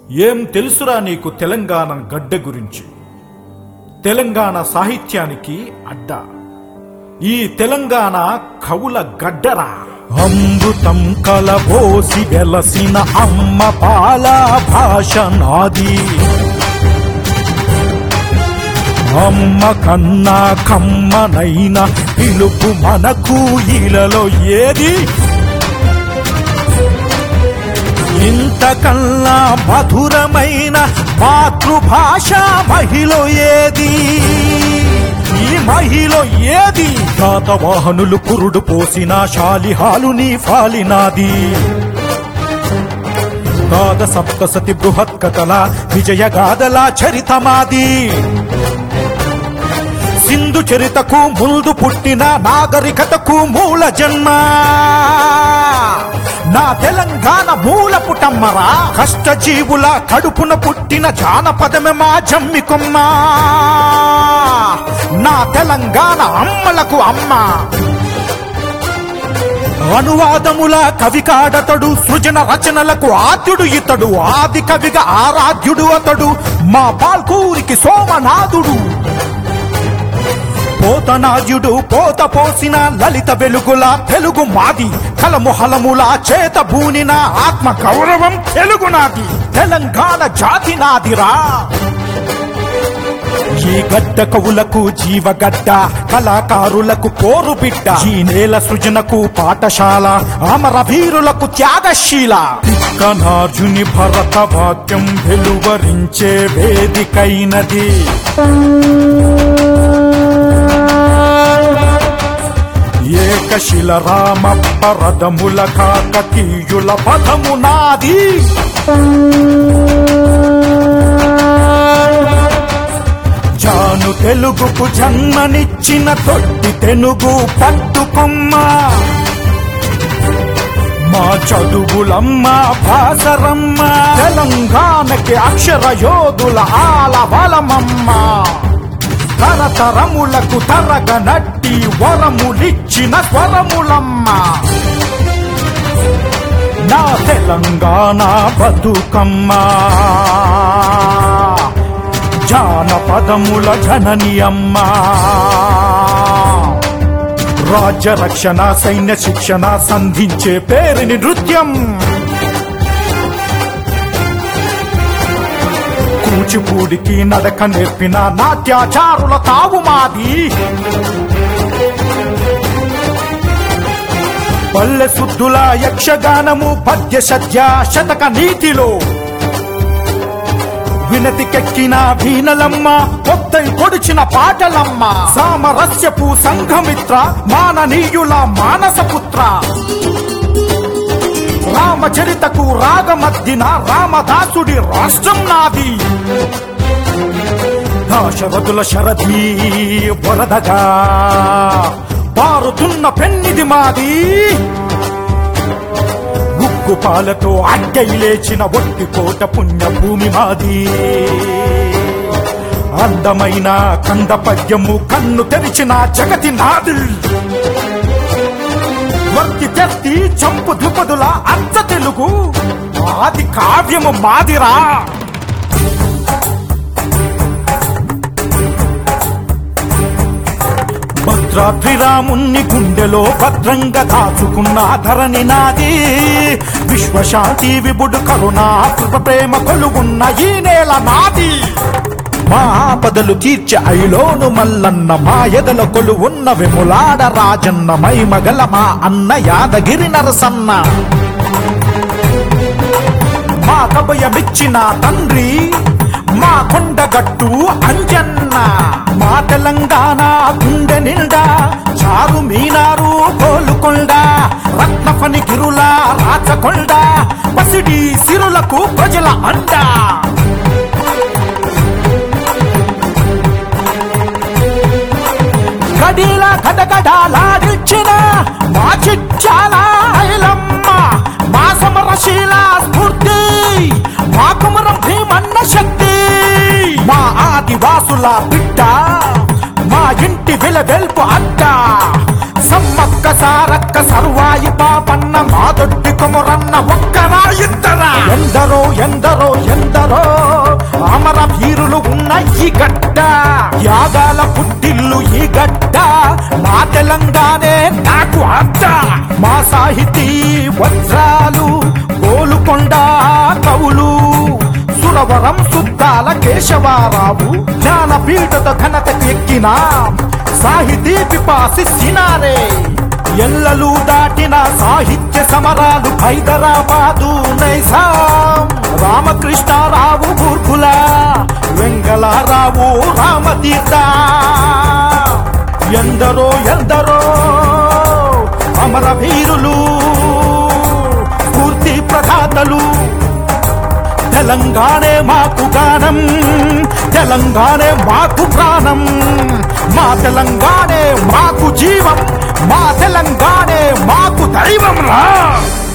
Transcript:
ఏం తెలుసురా నీకు తెలంగాణ గడ్డ గురించి తెలంగాణ సాహిత్యానికి అడ్డ ఈ తెలంగాణ కవుల గడ్డరా అమృతం కలబోసి వెలసిన అమ్మ పాల భాష నాది అమ్మ కన్నా కమ్మనైన పిలుపు మనకు ఇలలో ఏది ఇంతకన్నా మధురమైన మాతృభాష మహిళ ఏది ఈ మహిళ ఏది శాతవాహనులు కురుడు పోసిన శాలిహాలుని ఫాలినాది గాథ సప్తసతి బృహత్ కథల విజయ గాథల చరితమాది సింధు చరితకు ముందు పుట్టిన నాగరికతకు మూల జన్మ నా తెలంగాణ మూల పుటమ్మరా కష్టజీవుల కడుపున పుట్టిన జానపదమే మా జమ్మి కొమ్మ నా తెలంగాణ అమ్మలకు అమ్మ అనువాదముల కవి కాడతడు సృజన రచనలకు ఆద్యుడు ఇతడు ఆది కవిగా ఆరాధ్యుడు అతడు మా పాల్కూరికి సోమనాథుడు పోతనాజుడు పోత పోసిన లలిత వెలుగుల తెలుగు మాది కలము హలముల చేత బూనిన ఆత్మ గౌరవం తెలుగు నాది తెలంగాణ జాతి నాదిరా ఈ గడ్డ కవులకు జీవగడ్డ కళాకారులకు పోరు బిడ్డ ఈ నేల సృజనకు పాఠశాల అమర వీరులకు త్యాగశీల కనార్జుని భరత వాక్యం వెలువరించే వేదికైనది ఏకశిల రామ పరదముల కాకతీయుల పదము నాది జాను తెలుగుకు జన్మనిచ్చిన తొట్టి తెనుగు పట్టుకొమ్మ మా చదువులమ్మ భాసరమ్మ తెలంగాణకి అక్షర యోధుల ఆల బలమమ్మ తరతరములకు తరగనట్టి వరములిచ్చిన స్వరములమ్మ నా తెలంగాణ బతుకమ్మ జానపదముల జనని అమ్మ రాజ్య రక్షణ సైన్య శిక్షణ సంధించే పేరుని నృత్యం కూచిపూడికి నడక నేర్పిన నాట్యాచారుల తావు మాది పల్లె శుద్ధుల యక్షగానము పద్య సద్య శతక నీతిలో వినతికెక్కిన వీణలమ్మ కొత్తై పొడిచిన పాటలమ్మ సామరస్యపు సంఘమిత్ర మాననీయుల మానసపుత్ర రామచరితకు రాగమద్దిన రామదాసుడి రాష్ట్రం నాది దాశరథుల శరథి వరదగా పారుతున్న పెన్నిది మాది ఉగ్గు పాలతో అడ్డై లేచిన ఒట్టి కోట పుణ్యభూమి మాది అందమైన కంద పద్యము కన్ను తెరిచిన జగతి నాది వర్తి తెత్తి చంపు దుపదుల అంత తెలుగు ఆది కావ్యము మాదిరా భద్రాద్రిరాముణ్ణి గుండెలో భద్రంగా దాచుకున్న ధరణి నాది విశ్వశాంతి విబుడు కరుణా కృప ప్రేమ కొలుగున్న ఈ నేల నాది మా ఆపదలు తీర్చే ఐలోను మల్లన్న మా ఎదల కొలువున్న విములాడ రాజన్న మై మగల మా అన్న యాదగిరి నరసన్న మా కభయమిచ్చిన తండ్రి మా కొండగట్టు అంజన్న మా తెలంగాణ గుండె నిండా చారు మీనారు కోలుకొండ రత్నఫని గిరుల రాచకొండ పసిడి సిరులకు ప్రజల అండ గడిల గడగడాలాడిచ్చిన మా చిచ్చాల ఐలమ్మ మా సమరశీల స్ఫూర్తి మా కుమరం భీమన్న శక్తి మా ఆదివాసుల బిడ్డ మా ఇంటి వెలవెల్పు అడ్డ సమ్మక్క సారక్క సర్వాయి పాపన్న మా దొడ్డి కొమరన్న ఒక్కరా ఇద్దరా ఎందరో ఎందరో ఎందరో వజ్రాలు గోలుకొండ కవులు సురవరం సుద్దాల కేశవారావు జ్ఞానపీఠత ఘనత ఎక్కిన సాహితీ పిపాసి సినారే ఎల్లలు దాటిన సాహిత్య సమరాలు హైదరాబాదు నైజాం రామకృష్ణారావు బూర్గుల వెంగళరావు రామతీర్థ ఎందరో ఎందరో అమరవీరులు స్ఫూర్తి ప్రదాతలు తెలంగాణే మాకు గానం తెలంగాణే మాకు ప్రాణం మా తెలంగాణే మాకు జీవం మా తెలంగాణే మాకు దైవం రా